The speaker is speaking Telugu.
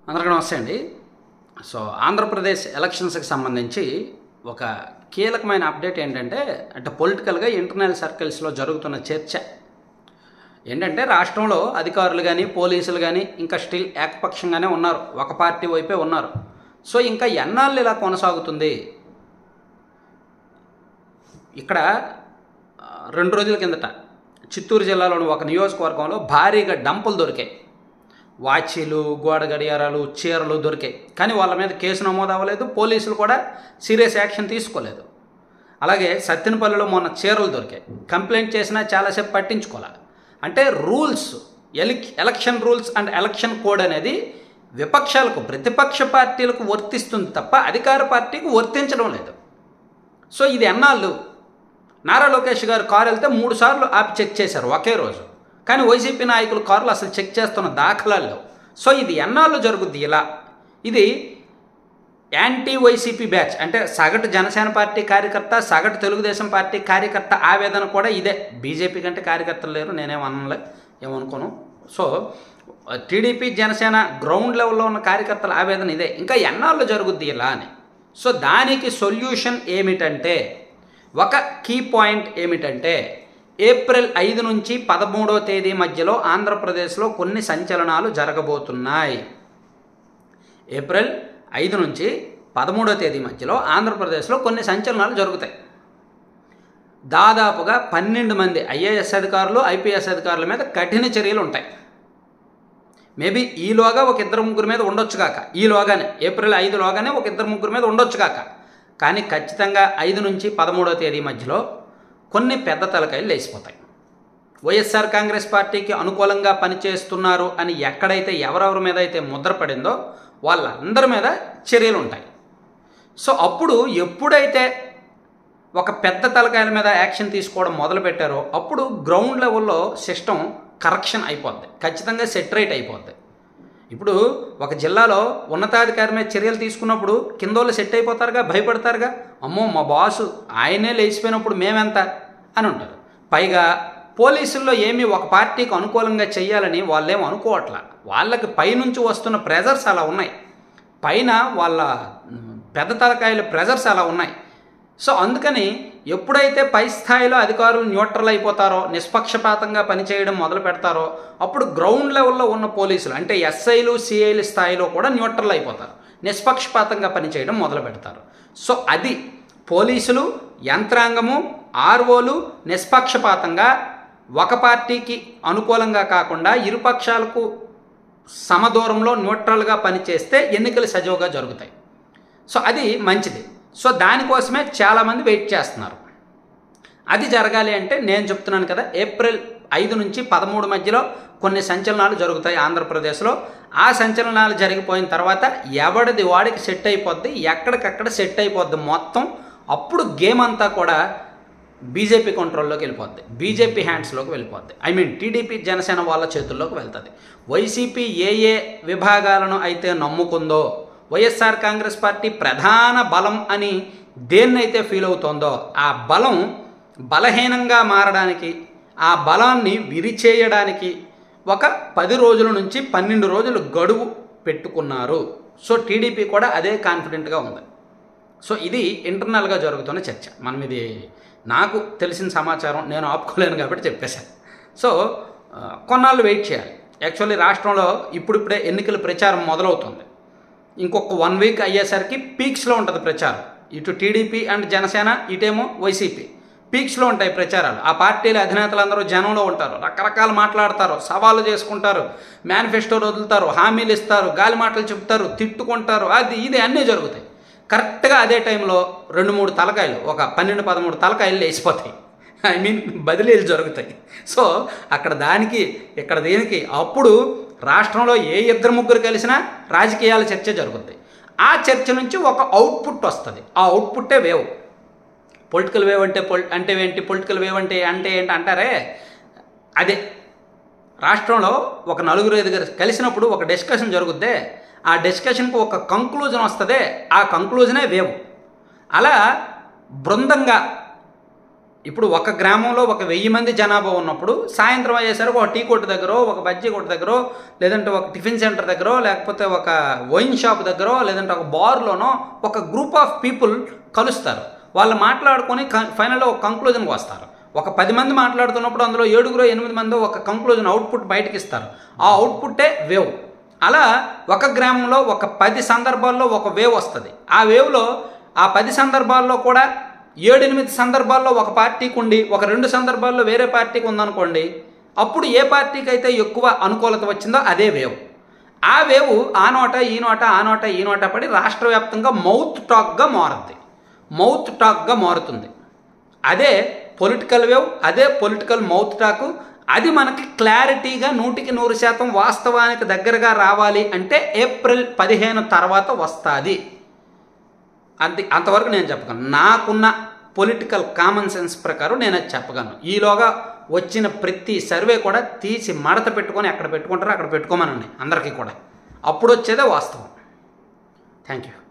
అందరికీ నమస్తే అండి సో ఆంధ్రప్రదేశ్ ఎలక్షన్స్కి సంబంధించి ఒక కీలకమైన అప్డేట్ ఏంటంటే అంటే పొలిటికల్గా ఇంటర్నల్ సర్కిల్స్లో జరుగుతున్న చర్చ ఏంటంటే రాష్ట్రంలో అధికారులు కానీ పోలీసులు కానీ ఇంకా స్టిల్ ఏకపక్షంగానే ఉన్నారు ఒక పార్టీ వైపే ఉన్నారు సో ఇంకా ఎన్నాళ్ళు ఇలా కొనసాగుతుంది ఇక్కడ ఆ, రెండు రోజుల కిందట చిత్తూరు జిల్లాలోని ఒక నియోజకవర్గంలో భారీగా డంపులు దొరికాయి వాచీలు గోడ గడియారాలు చీరలు దొరికాయి కానీ వాళ్ళ మీద కేసు నమోదు అవ్వలేదు పోలీసులు కూడా సీరియస్ యాక్షన్ తీసుకోలేదు అలాగే సత్తెనపల్లిలో మొన్న చీరలు దొరికాయి కంప్లైంట్ చేసినా చాలాసేపు పట్టించుకోలే అంటే రూల్స్ ఎలిక్ election rules and election code అనేది విపక్షాలకు ప్రతిపక్ష పార్టీలకు వర్తిస్తుంది తప్ప అధికార పార్టీకి వర్తించడం లేదు సో ఇది ఎన్నాళ్ళు నారా లోకేష్ గారు కారు వెళ్తే మూడు సార్లు ఆపి చెక్ చేశారు ఒకే రోజు కానీ వైసీపీ నాయకులు కార్లు అసలు చెక్ చేస్తున్న దాఖలాలు లేవు సో ఇది ఎన్నాళ్ళు జరుగుద్ది ఇలా ఇది యాంటీ వైసీపీ బ్యాచ్ అంటే సగటు జనసేన పార్టీ కార్యకర్త సగటు తెలుగుదేశం పార్టీ కార్యకర్త ఆవేదన కూడా ఇదే బీజేపీ కంటే కార్యకర్తలు లేరు నేనేమనలే ఏమనుకోను సో టీడీపీ జనసేన గ్రౌండ్ లెవెల్లో ఉన్న కార్యకర్తల ఆవేదన ఇదే ఇంకా ఎన్నాళ్ళు జరుగుద్ది ఇలా అని సో దానికి సొల్యూషన్ ఏమిటంటే ఒక కీ పాయింట్ ఏమిటంటే ఏప్రిల్ ఐదు నుంచి పదమూడో తేదీ మధ్యలో ఆంధ్రప్రదేశ్లో కొన్ని సంచలనాలు జరగబోతున్నాయి ఏప్రిల్ ఐదు నుంచి పదమూడో తేదీ మధ్యలో ఆంధ్రప్రదేశ్లో కొన్ని సంచలనాలు జరుగుతాయి దాదాపుగా పన్నెండు మంది ఐఏఎస్ అధికారులు ఐపీఎస్ అధికారుల మీద కఠిన చర్యలు ఉంటాయి మేబీ ఈలోగా ఒక ఇద్దరు ముగ్గురు మీద ఉండొచ్చు కాక ఈలోగానే ఏప్రిల్ ఐదులోగానే ఒక ఇద్దరు ముగ్గురు మీద ఉండొచ్చు కాక కానీ ఖచ్చితంగా ఐదు నుంచి పదమూడో తేదీ మధ్యలో కొన్ని పెద్ద తలకాయలు లేచిపోతాయి వైఎస్ఆర్ కాంగ్రెస్ పార్టీకి అనుకూలంగా పనిచేస్తున్నారు అని ఎక్కడైతే ఎవరెవరి మీద అయితే ముద్ర పడిందో వాళ్ళందరి మీద చర్యలు ఉంటాయి సో అప్పుడు ఎప్పుడైతే ఒక పెద్ద తలకాయల మీద యాక్షన్ తీసుకోవడం మొదలుపెట్టారో అప్పుడు గ్రౌండ్ లెవెల్లో సిస్టమ్ కరెక్షన్ అయిపోద్ది ఖచ్చితంగా సెటరేట్ అయిపోద్ది ఇప్పుడు ఒక జిల్లాలో ఉన్నతాధికారి మీద చర్యలు తీసుకున్నప్పుడు కిందోళ్ళు సెట్ అయిపోతారుగా భయపడతారుగా అమ్మో మా బాసు ఆయనే లేచిపోయినప్పుడు మేమెంత అని ఉంటారు పైగా పోలీసుల్లో ఏమీ ఒక పార్టీకి అనుకూలంగా చేయాలని వాళ్ళేం అనుకోవట్లా వాళ్ళకి పైనుంచి వస్తున్న ప్రెజర్స్ అలా ఉన్నాయి పైన వాళ్ళ మ్, పెద్ద తలకాయల ప్రెజర్స్ అలా ఉన్నాయి సో అందుకని ఎప్పుడైతే పై స్థాయిలో అధికారులు న్యూట్రల్ అయిపోతారో నిష్పక్షపాతంగా పనిచేయడం మొదలు పెడతారో అప్పుడు గ్రౌండ్ లెవెల్లో ఉన్న పోలీసులు అంటే ఎస్ఐలు సిఐల స్థాయిలో కూడా న్యూట్రల్ అయిపోతారు నిష్పక్షపాతంగా పనిచేయడం మొదలు పెడతారు సో అది పోలీసులు యంత్రాంగము ఆర్ఓలు నిష్పక్షపాతంగా ఒక పార్టీకి అనుకూలంగా కాకుండా ఇరుపక్షాలకు సమదూరంలో న్యూట్రల్గా పనిచేస్తే ఎన్నికలు సజీవుగా జరుగుతాయి సో అది మంచిది సో దానికోసమే చాలామంది వెయిట్ చేస్తున్నారు అది జరగాలి అంటే నేను చెప్తున్నాను కదా ఏప్రిల్ ఐదు నుంచి పదమూడు మధ్యలో కొన్ని సంచలనాలు జరుగుతాయి ఆంధ్రప్రదేశ్లో ఆ సంచలనాలు జరిగిపోయిన తర్వాత ఎవడిది వాడికి సెట్ అయిపోద్ది ఎక్కడికక్కడ సెట్ అయిపోద్ది మొత్తం అప్పుడు గేమ్ అంతా కూడా బీజేపీ కంట్రోల్లోకి వెళ్ళిపోద్ది బీజేపీ హ్యాండ్స్లోకి వెళ్ళిపోద్ది ఐ మీన్ టీడీపీ జనసేన వాళ్ళ చేతుల్లోకి వెళ్తుంది వైసీపీ ఏ ఏ విభాగాలను అయితే నమ్ముకుందో వైఎస్ఆర్ కాంగ్రెస్ పార్టీ ప్రధాన బలం అని దేన్నైతే ఫీల్ అవుతోందో ఆ బలం బలహీనంగా మారడానికి ఆ బలాన్ని విరిచేయడానికి ఒక పది రోజుల నుంచి పన్నెండు రోజులు గడువు పెట్టుకున్నారు సో టీడీపీ కూడా అదే కాన్ఫిడెంట్గా ఉంది సో ఇది ఇంటర్నల్గా జరుగుతున్న చర్చ మనం ఇది నాకు తెలిసిన సమాచారం నేను ఆపుకోలేను కాబట్టి చెప్పేశాను సో ఆ, కొన్నాళ్ళు వెయిట్ చేయాలి యాక్చువల్లీ రాష్ట్రంలో ఇప్పుడిప్పుడే ఎన్నికల ప్రచారం మొదలవుతుంది ఇంకొక వన్ వీక్ అయ్యేసరికి పీక్స్లో ఉంటుంది ప్రచారం ఇటు టీడీపీ అండ్ జనసేన ఇటేమో వైసీపీ పీక్స్లో ఉంటాయి ప్రచారాలు ఆ పార్టీల అధినేతలందరూ జనంలో ఉంటారు రకరకాలు మాట్లాడతారు సవాళ్ళు చేసుకుంటారు మేనిఫెస్టోలు వదులుతారు హామీలు ఇస్తారు గాలి మాటలు చెప్తారు తిట్టుకుంటారు అది ఇది అన్నీ జరుగుతాయి కరెక్ట్గా అదే టైంలో రెండు మూడు తలకాయలు ఒక పన్నెండు పదమూడు తలకాయలు లేచిపోతాయి ఐ మీన్ బదిలీలు జరుగుతాయి సో అక్కడ దానికి ఇక్కడ దేనికి అప్పుడు రాష్ట్రంలో ఏ ఇద్దరు ముగ్గురు కలిసినా రాజకీయాల చర్చ జరుగుతుంది ఆ చర్చ నుంచి ఒక అవుట్పుట్ వస్తుంది ఆ అవుట్పుట్టే వేవ్ పొలిటికల్ వేవ్ అంటే పొలి అంటే ఏంటి పొలిటికల్ వేవ్ అంటే అంటే ఏంటి అంటారే అదే రాష్ట్రంలో ఒక నలుగురు ఐదుగురు కలిసినప్పుడు ఒక డిస్కషన్ జరుగుద్దే ఆ డిస్కషన్కి ఒక కంక్లూజన్ వస్తుంది ఆ కంక్లూజనే వేవ్ అలా బృందంగా ఇప్పుడు ఒక గ్రామంలో ఒక వెయ్యి మంది జనాభా ఉన్నప్పుడు సాయంత్రం అయ్యేసరికి ఒక టీ కొట్టు దగ్గర ఒక బజ్జీ కొట్టు దగ్గర లేదంటే ఒక టిఫిన్ సెంటర్ దగ్గర లేకపోతే ఒక వైన్ షాప్ దగ్గర లేదంటే ఒక బార్లోనో ఒక గ్రూప్ ఆఫ్ పీపుల్ కలుస్తారు వాళ్ళు మాట్లాడుకొని ఫైనల్లో ఒక కంక్లూజన్కి వస్తారు ఒక పది మంది మాట్లాడుతున్నప్పుడు అందులో ఏడుగురు ఎనిమిది మంది ఒక కంక్లూజన్ అవుట్పుట్ బయటకి ఇస్తారు ఆ అవుట్పుట్టే వేవ్ అలా ఒక గ్రామంలో ఒక పది సందర్భాల్లో ఒక వేవ్ వస్తుంది ఆ వేవ్లో ఆ పది సందర్భాల్లో కూడా ఏడెనిమిది సందర్భాల్లో ఒక పార్టీకి ఉండి ఒక రెండు సందర్భాల్లో వేరే పార్టీకి ఉందనుకోండి అప్పుడు ఏ పార్టీకి అయితే ఎక్కువ అనుకూలత వచ్చిందో అదే వేవ్ ఆ వేవ్ ఆ నోట ఈ నోట ఆ నోట ఈ నోట పడి రాష్ట్ర వ్యాప్తంగా మౌత్ టాక్గా మారుద్ది మౌత్ టాక్గా మారుతుంది అదే పొలిటికల్ వేవ్ అదే పొలిటికల్ మౌత్ టాక్ అది మనకి క్లారిటీగా నూటికి నూరు శాతం వాస్తవానికి దగ్గరగా రావాలి అంటే ఏప్రిల్ పదిహేను తర్వాత వస్తుంది అంతే అంతవరకు నేను చెప్పగలను నాకున్న పొలిటికల్ కామన్ సెన్స్ ప్రకారం నేను అది చెప్పగలను ఈలోగా వచ్చిన ప్రతి సర్వే కూడా తీసి మడత పెట్టుకొని ఎక్కడ పెట్టుకుంటారో అక్కడ పెట్టుకోమనండి అందరికీ కూడా అప్పుడు వచ్చేదే వాస్తవం థ్యాంక్ యూ